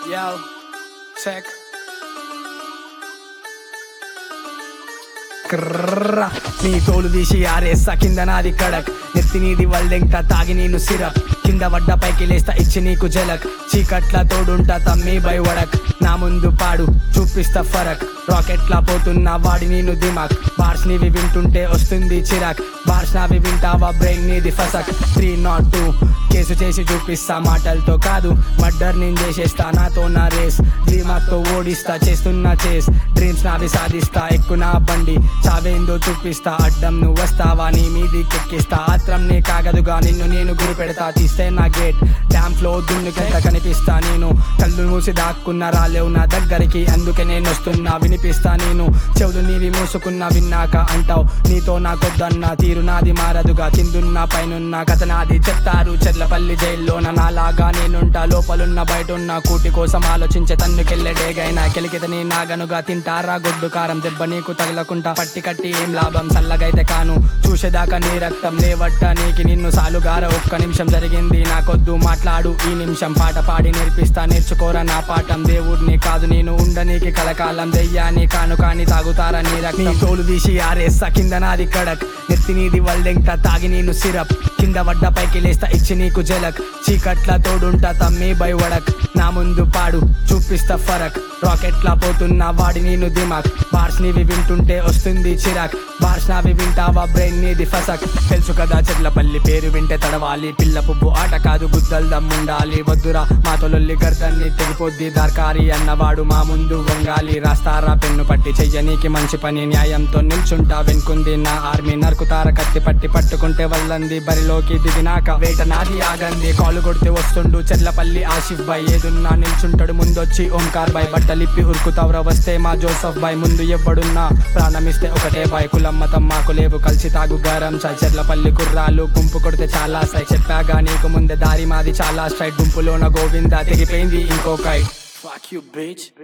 Yo, check. క్రర్ర. నీ తోలు తీసి ఆరేస్తా కింద నాది కడక్ నెత్తి నీది వల్దెంక తాగి నేను సిరప్ కింద వడ్డ పైకి లేస్తా ఇచ్చి నీకు జలక్ చీకట్ల తోడుంటా తమ్మి బై వడక్ నా ముందు పాడు చూపిస్తా ఫరక్ రాకెట్లా పోతున్నా వాడి నేను దిమాక్ బార్స్ నీవి వింటుంటే వస్తుంది చిరాక్ బార్స్ నావి వింటావా బ్రెయిన్ నీది ఫసక్ త్రీ నాట్ టూ కేసు చేసి చూపిస్తా మాటలతో కాదు మర్డర్ నేను చేసేస్తా నాతో నా రేస్ తో ఓడిస్తా చేస్తున్నా చేస్ డ్రీమ్స్ నావి సాధిస్తా ఎక్కు నా బండి చావేందో చూపిస్తా అడ్డం నువ్వు వస్తావా నీ మీది కెక్కిస్తా ఆత్రం నీ కాగదుగా నిన్ను నేను గురి పెడతా తీస్తే నా గేట్ డ్యామ్ ఫ్లో దున్నుకెంత కనిపిస్తా నేను కళ్ళు మూసి దాక్కున్న రాలేవు నా దగ్గరికి అందుకే నేను వస్తున్నా వినిపిస్తా నేను చెవులు నీవి మూసుకున్నా విన్నాక అంటావు నీతో నాకొద్దన్న తీరు నాది మారదుగా కిందున్న పైనున్న కథ నాది చెప్తారు చెర్లపల్లి జైల్లోన నాలాగా నేనుంటా లోపలున్న బయటున్న కూటి కోసం ఆలోచించే తన్నుకెళ్ళే డేగైనా కెలికితని నాగనుగా తింటారా గొడ్డు కారం దెబ్బ నీకు తగలకుంటా పట్టి కట్టి ఏం లాభం చల్లగైతే కాను చూసేదాకా నీ రక్తం లేవట్ట నీకి నిన్ను సాలుగార ఒక్క నిమిషం జరిగింది నాకొద్దు మాట్లాడు ఈ నిమిషం పాట పాడి నేర్పిస్తా నేర్చుకోరా నా పాఠం దేవుడిని కాదు నేను ఉండనీకి కలకాలం దెయ్యాన్ని కాను కాని తాగుతారా నీ రక్తం నీ తోలు తీసి ఆరేస్తా కింద నాది కడక్ నెత్తి నీది వల్దెంక తాగి నేను సిరప్ కింద వడ్డ పైకి లేస్తా ఇచ్చి నీకు జలక్ చీకట్ల తోడుంటా తమ్మి బై వడక్ నా ముందు పాడు చూపిస్తా ఫరక్ రాకెట్లా పోతున్నా వాడి నేను దిమాక్ బార్స్ నీవి వింటుంటే వస్తుంది చిరాక్ బార్స్ నావి వింటావా బ్రెయిన్ నీది ఫసక్ తెలుసు కదా చెట్లపల్లి పేరు వింటే తడవాలి పిల్ల పువ్వు ఆట కాదు గుద్దలు దమ్ముండాలి వద్దురా మా తొలొల్లి గర్దాన్ని తెగిపోద్ది దార్కారి అన్నవాడు మా ముందు వంగాలి రాస్తారా పెన్ను పట్టి చెయ్యనీకి మంచి పని న్యాయంతో నిల్చుంటా వెనుకుంది నా ఆర్మీ నరుకుతార కత్తి పట్టి పట్టుకుంటే వల్లంది బరిలోకి దిగినాక వేట నాది ఆగంది కాలు కొడితే వస్తుండు చెర్లపల్లి ఆసిఫ్ బాయ్ ఏదున్నా నిల్చుంటాడు ముందొచ్చి ఓంకార్ బాయ్ బట్టలిప్పి ఉరుకుతావురా వస్తే మా జోసఫ్ బాయ్ ముందు ఎవ్వడున్నా ప్రాణమిస్తే ఒకటే బాయ్ కులం మతం మాకు లేవు కలిసి తాగు గారం సాయ్ చెర్లపల్లి కుర్రాలు గుంపు కొడితే చాలా సై చెప్పాగా నీకు ముందే దారి మాది చాలా స్ట్రైట్ గుంపులోన గోవింద తెగిపోయింది ఇంకో కై Fuck you, bitch.